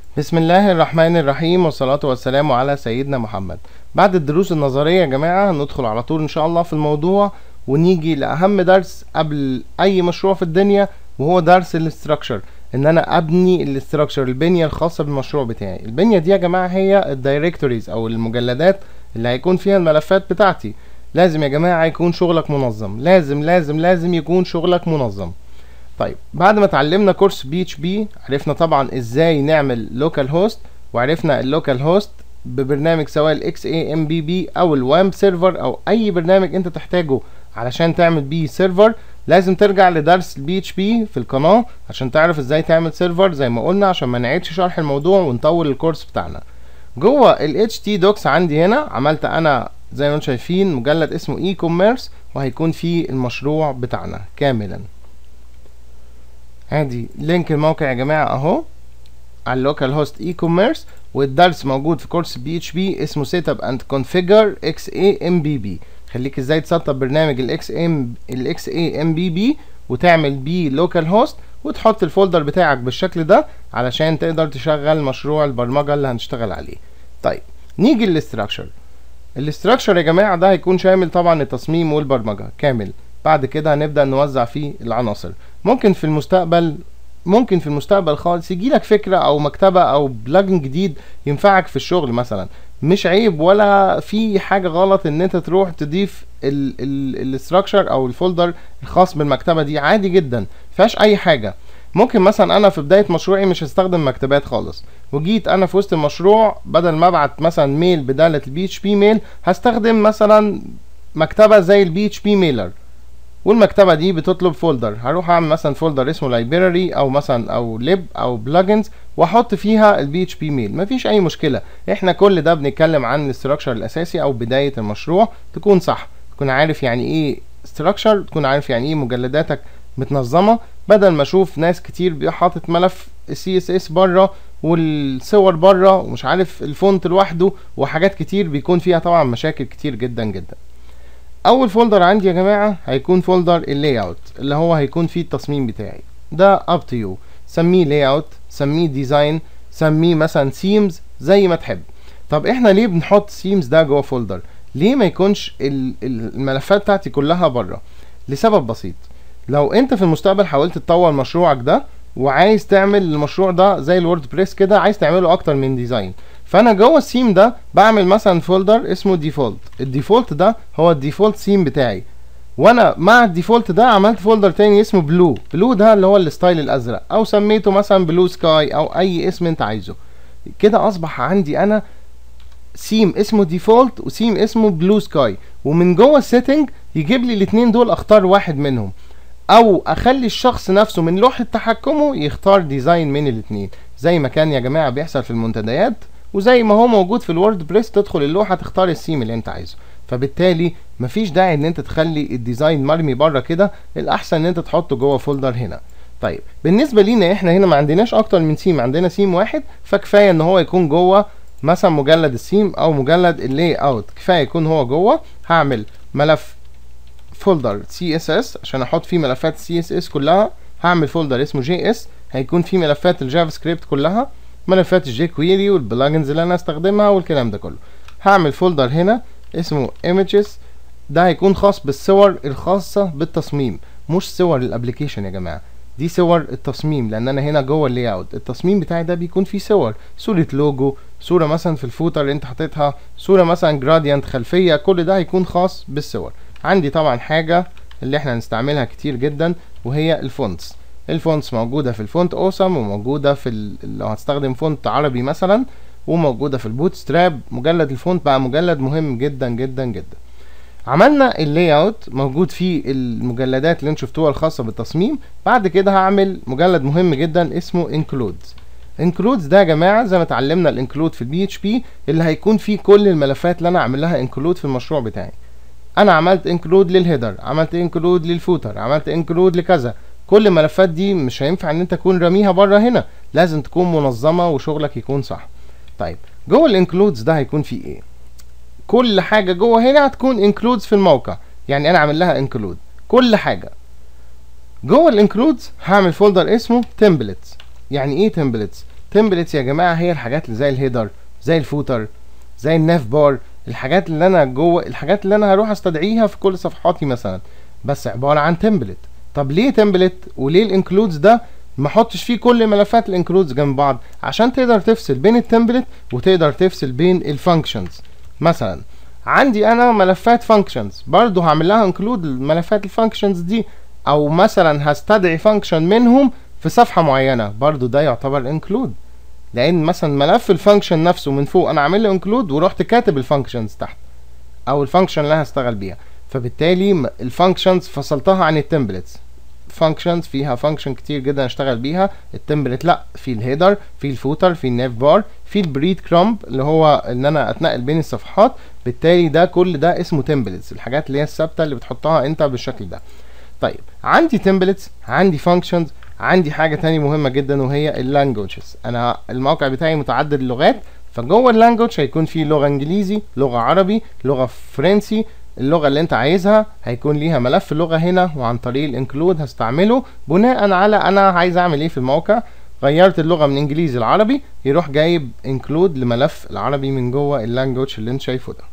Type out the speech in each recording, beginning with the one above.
بسم الله الرحمن الرحيم والصلاة والسلام على سيدنا محمد بعد الدروس النظرية يا جماعة هندخل على طول إن شاء الله في الموضوع ونيجي لأهم درس قبل أي مشروع في الدنيا وهو درس الاستراكشر إن أنا أبني الاستراكشر البنية الخاصة بالمشروع بتاعي البنية دي يا جماعة هي الدايركتوريز أو المجلدات اللي هيكون فيها الملفات بتاعتي لازم يا جماعة يكون شغلك منظم لازم لازم لازم يكون شغلك منظم طيب بعد ما اتعلمنا كورس بي اتش بي عرفنا طبعا ازاي نعمل لوكال هوست وعرفنا اللوكال هوست ببرنامج سواء الاكس اي ام بي بي او الوام سيرفر او اي برنامج انت تحتاجه علشان تعمل بيه سيرفر لازم ترجع لدرس البي اتش بي في القناه عشان تعرف ازاي تعمل سيرفر زي ما قلنا عشان ما نعيدش شرح الموضوع ونطول الكورس بتاعنا جوه ال اتش تي دوكس عندي هنا عملت انا زي ما انتم شايفين مجلد اسمه اي كوميرس وهيكون فيه المشروع بتاعنا كاملا ادي لينك الموقع يا جماعه اهو على اللوكال هوست اي كوميرس والدرس موجود في كورس بي اتش بي اسمه سيت اب اند كونفيجر اكس اي ام بي بي خليك ازاي تسطب برنامج الاكس ام الاكس اي ام بي بي وتعمل بيه لوكال هوست وتحط الفولدر بتاعك بالشكل ده علشان تقدر تشغل مشروع البرمجه اللي هنشتغل عليه طيب نيجي للاستراكشر الاستراكشر يا جماعه ده هيكون شامل طبعا التصميم والبرمجه كامل بعد كده هنبدا نوزع فيه العناصر ممكن في المستقبل ممكن في المستقبل خالص يجي لك فكره او مكتبه او بلجن جديد ينفعك في الشغل مثلا مش عيب ولا في حاجه غلط ان انت تروح تضيف الاستراكشر او الفولدر الخاص بالمكتبه دي عادي جدا فيهاش اي حاجه ممكن مثلا انا في بدايه مشروعي مش هستخدم مكتبات خالص وجيت انا في وسط المشروع بدل ما ابعت مثلا ميل بداله البي اتش بي ميل هستخدم مثلا مكتبه زي البي اتش بي ميلر والمكتبه دي بتطلب فولدر هروح اعمل مثلا فولدر اسمه لايبراري او مثلا او ليب او بلجنز واحط فيها البي اتش بي ميل مفيش اي مشكله احنا كل ده بنتكلم عن الاستراكشر الاساسي او بدايه المشروع تكون صح تكون عارف يعني ايه استراكشر تكون عارف يعني ايه مجلداتك متنظمه بدل ما اشوف ناس كتير حاطط ملف السي اس اس بره والصور بره ومش عارف الفونت لوحده وحاجات كتير بيكون فيها طبعا مشاكل كتير جدا جدا اول فولدر عندي يا جماعه هيكون فولدر اللاي اوت اللي هو هيكون فيه التصميم بتاعي ده اب تو يو سميه لاي اوت سميه ديزاين سميه مثلا سيمز زي ما تحب طب احنا ليه بنحط سيمز ده جوه فولدر ليه ما يكونش الملفات بتاعتي كلها بره لسبب بسيط لو انت في المستقبل حاولت تطور مشروعك ده وعايز تعمل المشروع ده زي الورد بريس كده عايز تعمله اكتر من ديزاين فانا جوه السيم ده بعمل مثلا فولدر اسمه ديفولت الديفولت ده هو الديفولت سيم بتاعي وانا مع الديفولت ده عملت فولدر تاني اسمه بلو بلو ده اللي هو الستايل الازرق او سميته مثلا بلو سكاي او اي اسم انت عايزه كده اصبح عندي انا سيم اسمه ديفولت وسيم اسمه بلو سكاي ومن جوه السيتنج يجيب لي الاثنين دول اختار واحد منهم او اخلي الشخص نفسه من لوحه تحكمه يختار ديزاين من الاثنين زي ما كان يا جماعه بيحصل في المنتديات وزي ما هو موجود في الورد بريس تدخل اللوحه تختار السيم اللي انت عايزه فبالتالي مفيش داعي ان انت تخلي الديزاين مرمي بره كده الاحسن ان انت تحطه جوه فولدر هنا طيب بالنسبه لينا احنا هنا ما عندناش اكتر من سيم عندنا سيم واحد فكفايه ان هو يكون جوه مثلا مجلد السيم او مجلد اللاي اوت كفايه يكون هو جوه هعمل ملف فولدر سي اس اس عشان احط فيه ملفات سي اس اس كلها هعمل فولدر اسمه جي اس هيكون فيه ملفات الجافا سكريبت كلها ملفات الجي كويري والبلجنز اللي انا استخدمها والكلام ده كله هعمل فولدر هنا اسمه images ده هيكون خاص بالصور الخاصة بالتصميم مش صور الابليكيشن يا جماعة دي صور التصميم لان انا هنا جوه اللاي اوت التصميم بتاعي ده بيكون فيه صور صورة لوجو صورة مثلا في الفوتر اللي انت حاططها صورة مثلا جراديانت خلفية كل ده هيكون خاص بالصور عندي طبعا حاجة اللي احنا هنستعملها كتير جدا وهي الفونتس الفونتس موجودة في الفونت اوسم وموجودة في لو هتستخدم فونت عربي مثلا وموجودة في البوت ستراب مجلد الفونت بقى مجلد مهم جدا جدا جدا عملنا اللاي اوت موجود فيه المجلدات اللي انتوا شفتوها الخاصة بالتصميم بعد كده هعمل مجلد مهم جدا اسمه انكلودز انكلودز ده يا جماعه زي ما اتعلمنا الانكلود في البي اتش بي اللي هيكون فيه كل الملفات اللي انا اعمل لها انكلود في المشروع بتاعي انا عملت انكلود للهيدر عملت انكلود للفوتر عملت انكلود لكذا كل الملفات دي مش هينفع ان انت تكون راميها بره هنا لازم تكون منظمه وشغلك يكون صح طيب جوه الانكلودز ده هيكون فيه ايه كل حاجه جوه هنا هتكون انكلودز في الموقع يعني انا عامل لها انكلود كل حاجه جوه الانكلودز هعمل فولدر اسمه تمبلتس يعني ايه تمبلتس تمبلتس يا جماعه هي الحاجات اللي زي الهيدر زي الفوتر زي الناف بار الحاجات اللي انا جوه الحاجات اللي انا هروح استدعيها في كل صفحاتي مثلا بس عباره عن تمبلت طب ليه تمبلت وليه الانكلودز ده ما احطش فيه كل ملفات الانكلودز جنب بعض عشان تقدر تفصل بين التمبلت وتقدر تفصل بين الفانكشنز مثلا عندي انا ملفات فانكشنز برضو هعمل لها انكلود ملفات الفانكشنز دي او مثلا هستدعي فانكشن منهم في صفحه معينه برضو ده يعتبر انكلود لان مثلا ملف الفانكشن نفسه من فوق انا عامل له انكلود ورحت كاتب الفانكشنز تحت او الفانكشن اللي هشتغل بيها فبالتالي الفانكشنز فصلتها عن التمبلتس فانكشنز فيها فانكشن كتير جدا اشتغل بيها التمبلت لا في الهيدر في الفوتر في الناف بار في البريد كرامب اللي هو ان انا اتنقل بين الصفحات بالتالي ده كل ده اسمه تمبلتس الحاجات اللي هي الثابته اللي بتحطها انت بالشكل ده طيب عندي تمبلتس عندي فانكشنز عندي حاجه تاني مهمه جدا وهي اللانجوجز انا الموقع بتاعي متعدد اللغات فجوه اللانجوج هيكون في لغه انجليزي لغه عربي لغه فرنسي اللغة اللي انت عايزها هيكون ليها ملف لغة هنا وعن طريق الانكلود هستعمله بناء على انا عايز اعمل ايه في الموقع غيرت اللغة من انجليزي لعربي يروح جايب انكلود لملف العربي من جوه اللانجوج اللي انت شايفه ده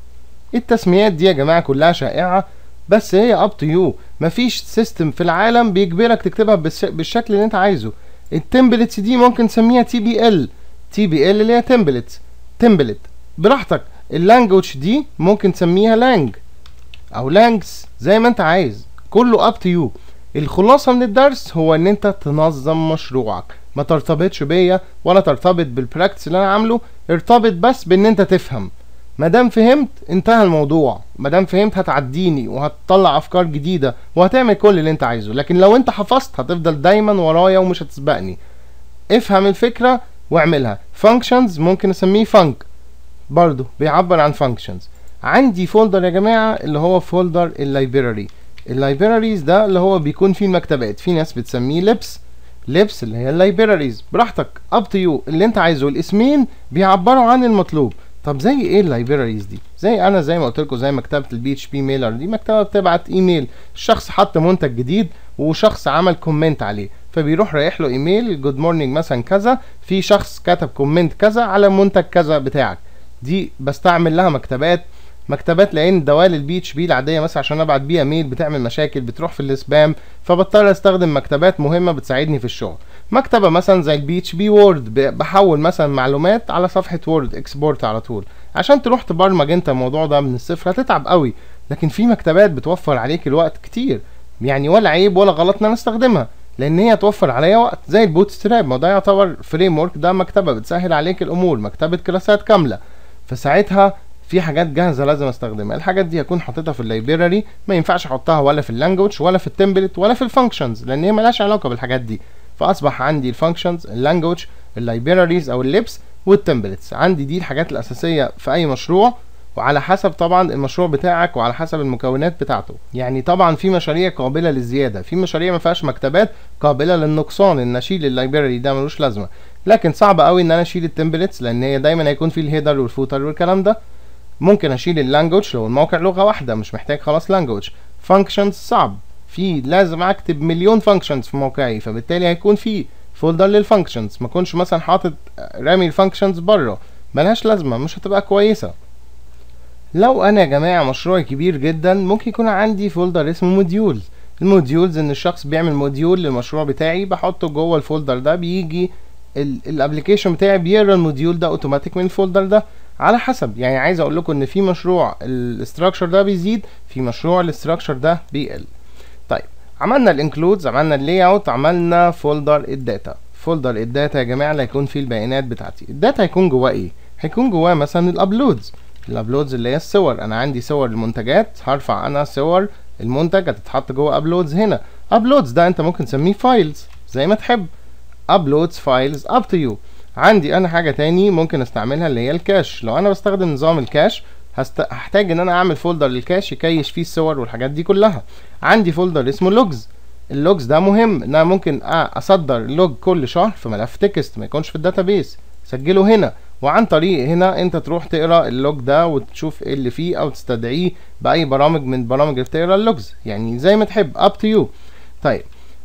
التسميات دي يا جماعة كلها شائعة بس هي اب تو يو مفيش سيستم في العالم بيجبرك تكتبها بالشكل اللي انت عايزه التمبلتس دي ممكن تسميها تي بي ال تي بي ال اللي هي تمبلتس تمبلت براحتك اللانجوج دي ممكن تسميها لانج او لانجز زي ما انت عايز كله اب تو يو الخلاصه من الدرس هو ان انت تنظم مشروعك ما ترتبطش بيا ولا ترتبط بالبراكتس اللي انا عامله ارتبط بس بان انت تفهم ما دام فهمت انتهى الموضوع ما دام فهمت هتعديني وهتطلع افكار جديده وهتعمل كل اللي انت عايزه لكن لو انت حفظت هتفضل دايما ورايا ومش هتسبقني افهم الفكره واعملها functions ممكن اسميه فانك برضو بيعبر عن functions عندي فولدر يا جماعه اللي هو فولدر اللايبراري اللايبراريز ده اللي هو بيكون فيه المكتبات في ناس بتسميه لبس لبس اللي هي اللايبراريز براحتك اب تو يو اللي انت عايزه الاسمين بيعبروا عن المطلوب طب زي ايه اللايبراريز دي زي انا زي ما قلت لكم زي مكتبه البي اتش بي ميلر دي مكتبه بتبعت ايميل الشخص حط منتج جديد وشخص عمل كومنت عليه فبيروح رايح له ايميل جود مورنينج مثلا كذا في شخص كتب كومنت كذا على منتج كذا بتاعك دي بستعمل لها مكتبات مكتبات لان دوال البي اتش بي العاديه مثلا عشان ابعت بيها ميل بتعمل مشاكل بتروح في السبام فبضطر استخدم مكتبات مهمه بتساعدني في الشغل مكتبه مثلا زي البي اتش بي وورد بحول مثلا معلومات على صفحه وورد اكسبورت على طول عشان تروح تبرمج انت الموضوع ده من الصفر هتتعب قوي لكن في مكتبات بتوفر عليك الوقت كتير يعني ولا عيب ولا غلط ان انا استخدمها لان هي توفر عليا وقت زي البوت ستراب ما ده يعتبر فريم ورك ده مكتبه بتسهل عليك الامور مكتبه كلاسات كامله فساعتها في حاجات جاهزه لازم استخدمها الحاجات دي هكون حاططها في اللايبراري ما ينفعش احطها ولا في اللانجوج ولا في التمبلت ولا في الفانكشنز لان هي ملهاش علاقه بالحاجات دي فاصبح عندي الفانكشنز اللانجوج اللايبراريز او اللبس والتمبلتس عندي دي الحاجات الاساسيه في اي مشروع وعلى حسب طبعا المشروع بتاعك وعلى حسب المكونات بتاعته يعني طبعا في مشاريع قابله للزياده في مشاريع ما فيهاش مكتبات قابله للنقصان ان اشيل اللايبراري ده ملوش لازمه لكن صعب قوي ان انا اشيل التمبلتس لان هي دايما هيكون في الهيدر والفوتر والكلام ده ممكن اشيل اللانجوج لو الموقع لغه واحده مش محتاج خلاص لانجوج فانكشنز صعب في لازم اكتب مليون فانكشنز في موقعي فبالتالي هيكون في فولدر للفانكشنز ما اكونش مثلا حاطط رامي الفانكشنز بره ملهاش لازمه مش هتبقى كويسه لو انا يا جماعه مشروع كبير جدا ممكن يكون عندي فولدر اسمه موديولز الموديولز ان الشخص بيعمل موديول للمشروع بتاعي بحطه جوه الفولدر ده بيجي الابلكيشن بتاعي بيقرا الموديول ده اوتوماتيك من الفولدر ده على حسب يعني عايز اقول لكم ان في مشروع الاستراكشر ده بيزيد في مشروع الاستراكشر ده بيقل طيب عملنا الانكلودز عملنا اللاي اوت عملنا فولدر الداتا فولدر الداتا يا جماعه اللي هيكون فيه البيانات بتاعتي الداتا هيكون جواه ايه هيكون جواه مثلا الابلودز الابلودز اللي هي الصور انا عندي صور المنتجات هرفع انا صور المنتج هتتحط جوه ابلودز هنا ابلودز ده انت ممكن تسميه فايلز زي ما تحب ابلودز فايلز اب تو يو عندي انا حاجه تاني ممكن استعملها اللي هي الكاش لو انا بستخدم نظام الكاش هست... هحتاج ان انا اعمل فولدر للكاش يكيش فيه الصور والحاجات دي كلها عندي فولدر اسمه لوجز اللوجز ده مهم ان انا ممكن اصدر لوج كل شهر في ملف تكست ما يكونش في الداتابيس سجله هنا وعن طريق هنا انت تروح تقرا اللوج ده وتشوف ايه اللي فيه او تستدعيه باي برامج من برامج اللي بتقرا اللوجز يعني زي ما تحب اب تو يو طيب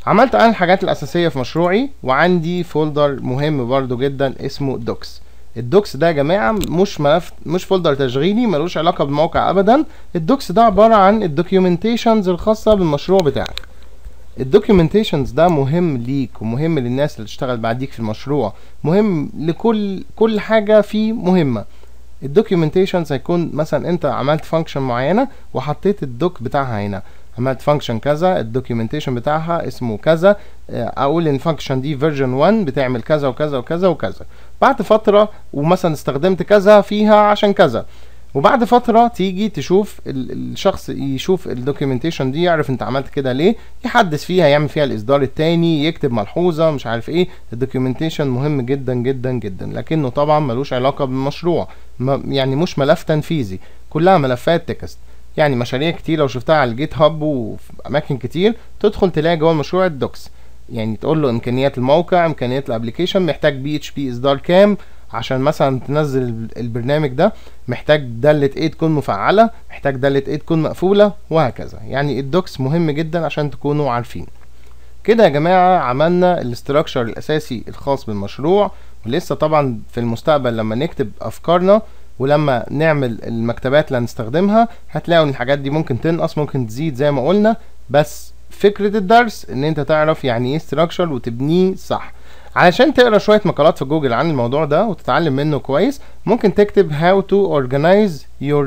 عملت انا الحاجات الاساسيه في مشروعي وعندي فولدر مهم برضو جدا اسمه دوكس الدوكس ده يا جماعه مش ملف مش فولدر تشغيلي ملوش علاقه بالموقع ابدا الدوكس ده عباره عن الدوكيومنتيشنز الخاصه بالمشروع بتاعك الدوكيومنتيشنز ده مهم ليك ومهم للناس اللي تشتغل بعديك في المشروع مهم لكل كل حاجه فيه مهمه الدوكيومنتيشنز هيكون مثلا انت عملت فانكشن معينه وحطيت الدوك بتاعها هنا عملت فانكشن كذا الدوكيومنتيشن بتاعها اسمه كذا اقول ان الفانكشن دي فيرجن 1 بتعمل كذا وكذا وكذا وكذا بعد فتره ومثلا استخدمت كذا فيها عشان كذا وبعد فترة تيجي تشوف الشخص يشوف الدوكيومنتيشن دي يعرف انت عملت كده ليه يحدث فيها يعمل فيها الاصدار التاني يكتب ملحوظة مش عارف ايه الدوكيومنتيشن مهم جدا جدا جدا لكنه طبعا ملوش علاقة بالمشروع يعني مش ملف تنفيذي كلها ملفات تكست يعني مشاريع كتير لو شفتها على الجيت هاب وفي اماكن كتير تدخل تلاقي جوه المشروع الدوكس يعني تقول له امكانيات الموقع امكانيات الابلكيشن محتاج بي اتش بي اصدار كام عشان مثلا تنزل البرنامج ده محتاج دالة ايه تكون مفعلة محتاج دالة ايه تكون مقفولة وهكذا يعني الدوكس مهم جدا عشان تكونوا عارفين كده يا جماعة عملنا الاستراكشر الاساسي الخاص بالمشروع ولسه طبعا في المستقبل لما نكتب افكارنا ولما نعمل المكتبات اللي هنستخدمها هتلاقوا ان الحاجات دي ممكن تنقص ممكن تزيد زي ما قلنا بس فكرة الدرس ان انت تعرف يعني ايه استراكشر وتبنيه صح علشان تقرا شوية مقالات في جوجل عن الموضوع ده وتتعلم منه كويس ممكن تكتب how to organize your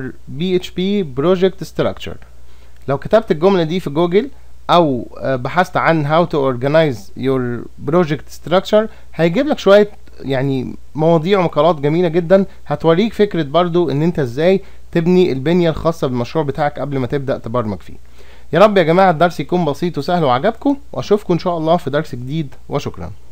PHP project structure لو كتبت الجملة دي في جوجل او بحثت عن how to organize your project structure هيجيب لك شوية يعني مواضيع ومقالات جميلة جدا هتوريك فكرة برضو ان انت ازاي تبني البنية الخاصة بالمشروع بتاعك قبل ما تبدأ تبرمج فيه يا رب يا جماعة الدرس يكون بسيط وسهل وعجبكم واشوفكم ان شاء الله في درس جديد وشكرا